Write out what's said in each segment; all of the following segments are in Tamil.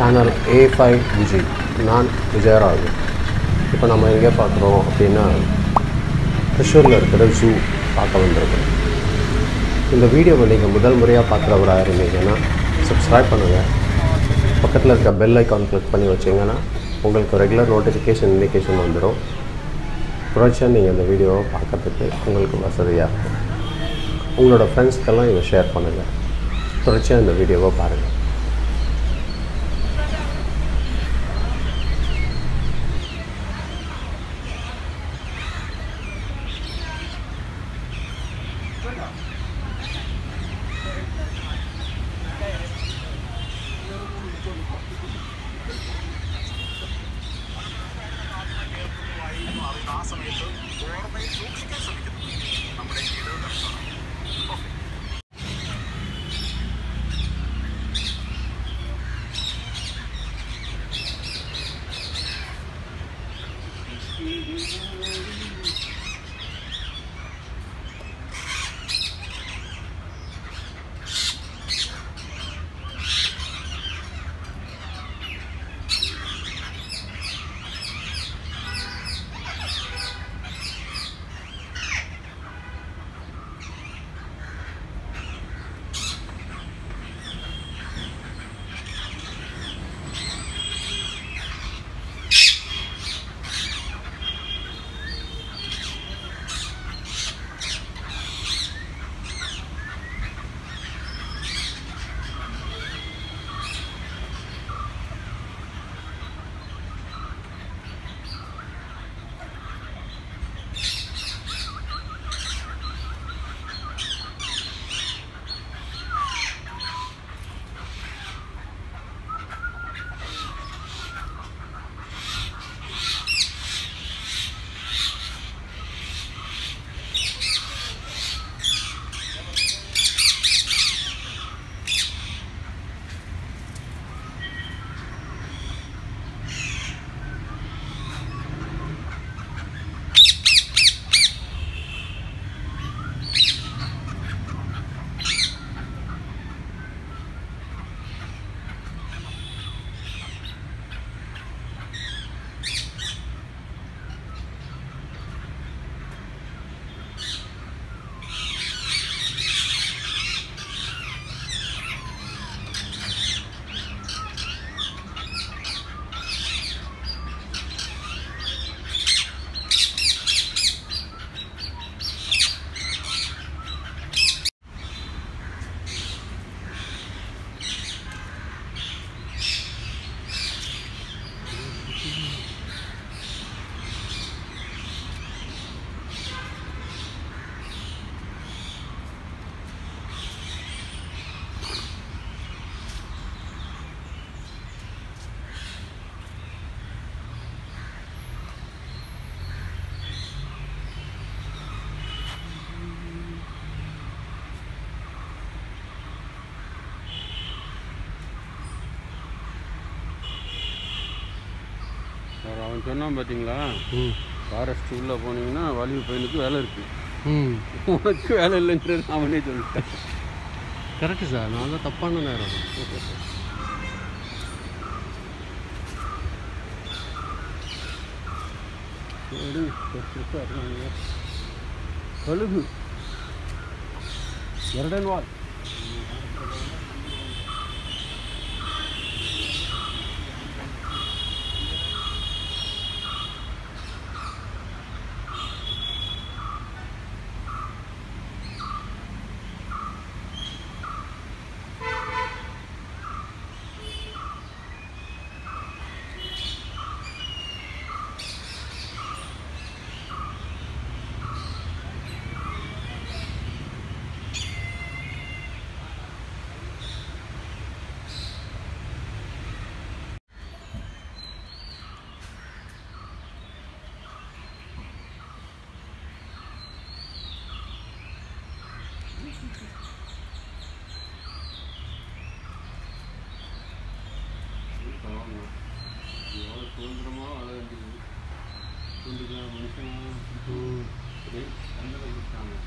சேனல் ஏ ஃபைவ் விஜய் நான் விஜயராஜ் இப்போ நம்ம எங்கே பார்க்குறோம் அப்படின்னா திருஷூரில் இருக்கிற ஜூ பார்க்க வந்திருக்கோம் இந்த வீடியோவை நீங்கள் முதல் முறையாக பார்க்குறவராக இருந்தீங்கன்னா சப்ஸ்கிரைப் பண்ணுங்கள் பக்கத்தில் இருக்க பெல் ஐக்கான் கிளிக் பண்ணி வச்சிங்கன்னா உங்களுக்கு ரெகுலர் நோட்டிஃபிகேஷன் இண்டிகேஷன் வந்துடும் தொடர்ச்சியாக நீங்கள் இந்த வீடியோவை பார்க்கறதுக்கு உங்களுக்கு வசதியாக இருக்கும் உங்களோட ஃப்ரெண்ட்ஸ்க்கெல்லாம் இதை ஷேர் பண்ணுங்கள் தொடர்ச்சியாக இந்த வீடியோவை பாருங்கள் சார் அவன் சொன்னான் பார்த்தீங்களா ம் ஃபாரஸ்ட் உள்ளே போனீங்கன்னா வலிவு பையனுக்கு வேலை இருக்குது ம் உனக்கு வேலை இல்லைன்றது அவனே சொல்லிட்டான் கரெக்டு சார் நான் தான் தப்பான நேரம் எடுங்க, பெருசா இருக்காங்க. கழுகு இரடன் வால் எவ்வளோ சுதந்திரமாக வாழ வேண்டியது சுதந்திரம் மனுஷனா கண்டிப்பாக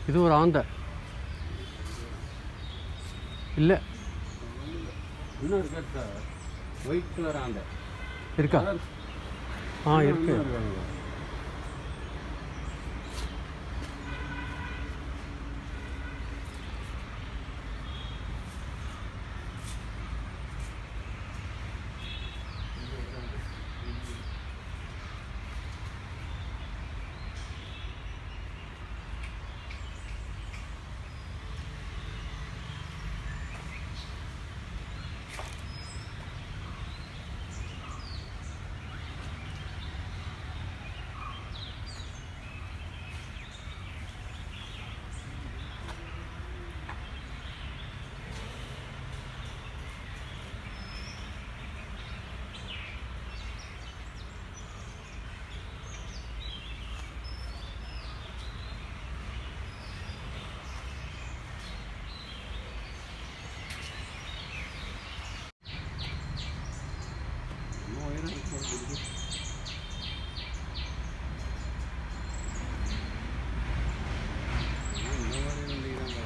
இது ஒரு ஆந்தை இல்லை இன்னும் இருக்கா சார் ஒயிட் கலர் ஆந்த இருக்கா ஆ இருக்கு இன்னும் உயரம் இருக்கு போல தெரியுது. ஆனா இந்த மாதிரி இருந்தீங்கன்னா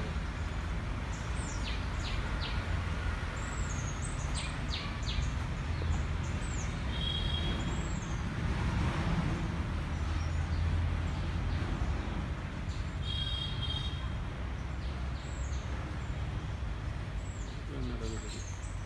என்ன நடக்குது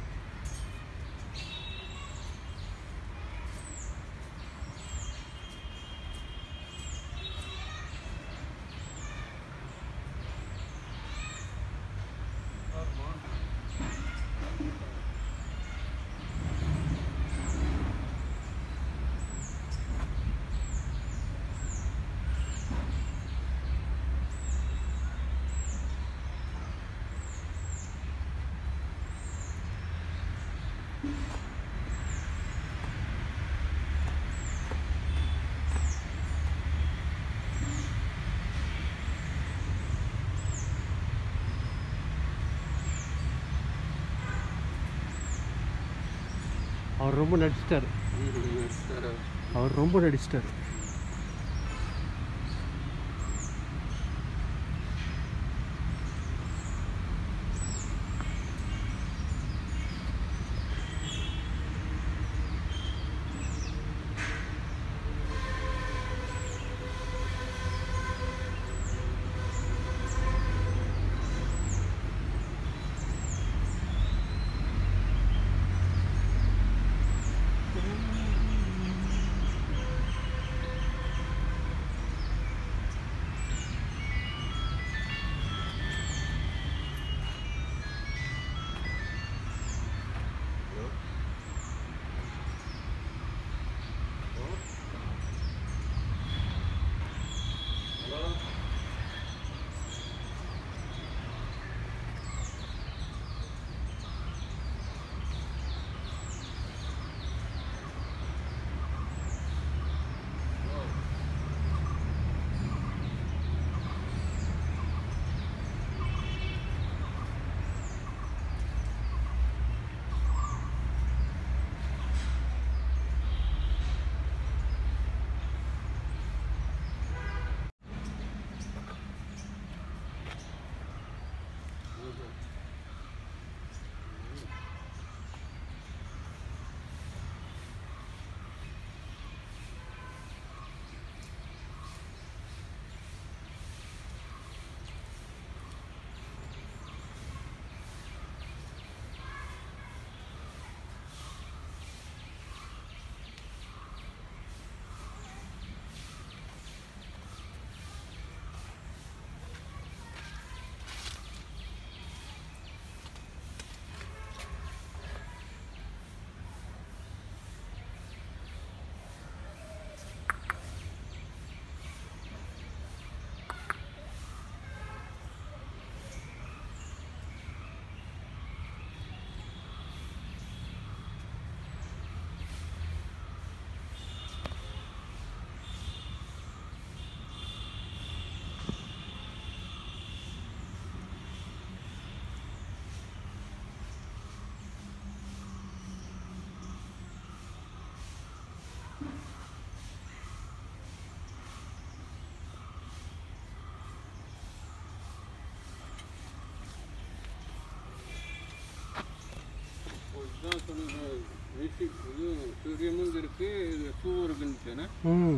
அவர் ரொம்ப நடிச்சிட்டாரு சார் அவர் ரொம்ப நடிச்சிட்டாரு அதான் சொன்னேன் மியூசிக் இது சூரியமும் இங்கே இருக்குது இது ஷூவும் இருக்குன்னு சொன்னேன் ம்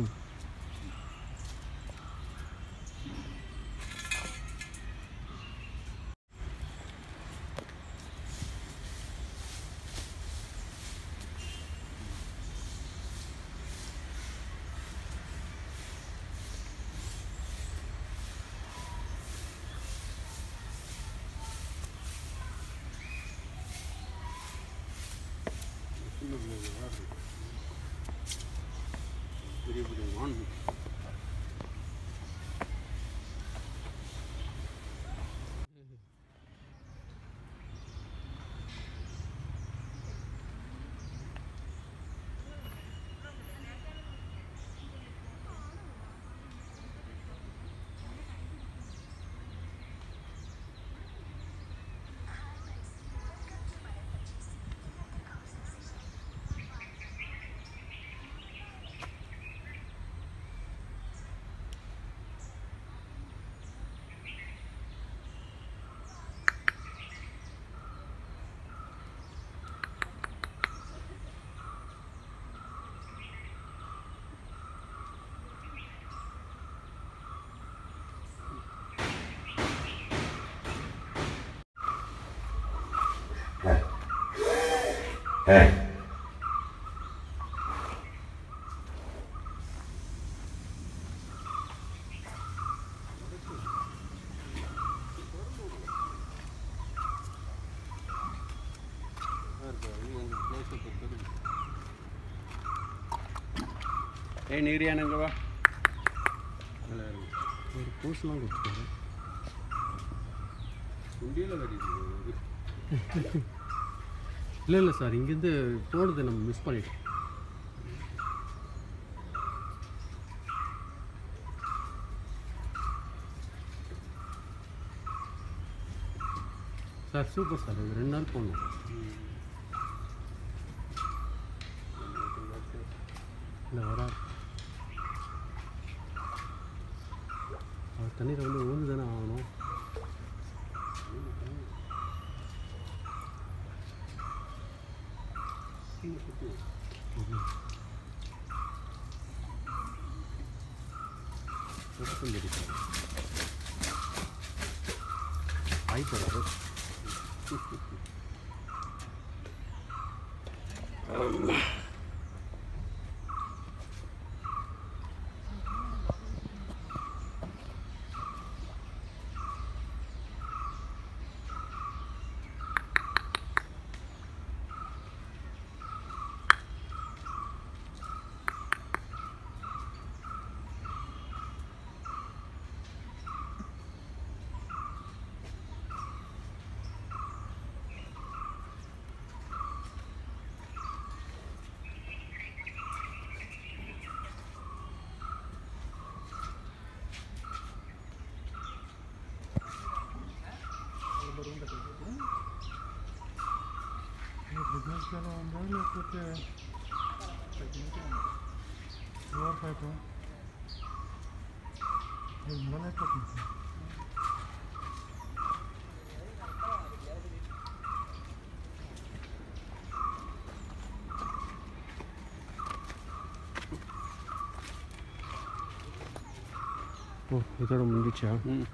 சின்ன பிள்ளைங்க விளையாடுறது. பெரிய பெரிய வான் ஏய் நீரியானங்க வா நல்லா இருக்கு ஒரு பூசெலாம் கொடுத்துருக்காரு குண்டியில் கட்டிட்டு இல்லை இல்லை சார் இங்கேருந்து போனதை நம்ம மிஸ் பண்ணிட்டோம் சார் சூப்பர் சார் இது ரெண்டு நாள் போகணும் இல்லை வரா அவர் தண்ணீரை வந்து ஊந்து தானே ஆகணும் சுத்தம் தெரியும் ஆயிப்படாது బిజినెస్ ఎలా ఉందా లేకపోతే ఎవరు పైపు ఇది మొదలైపోతుంది సార్ ஓ இதோட முடிஞ்சிச்சா ம்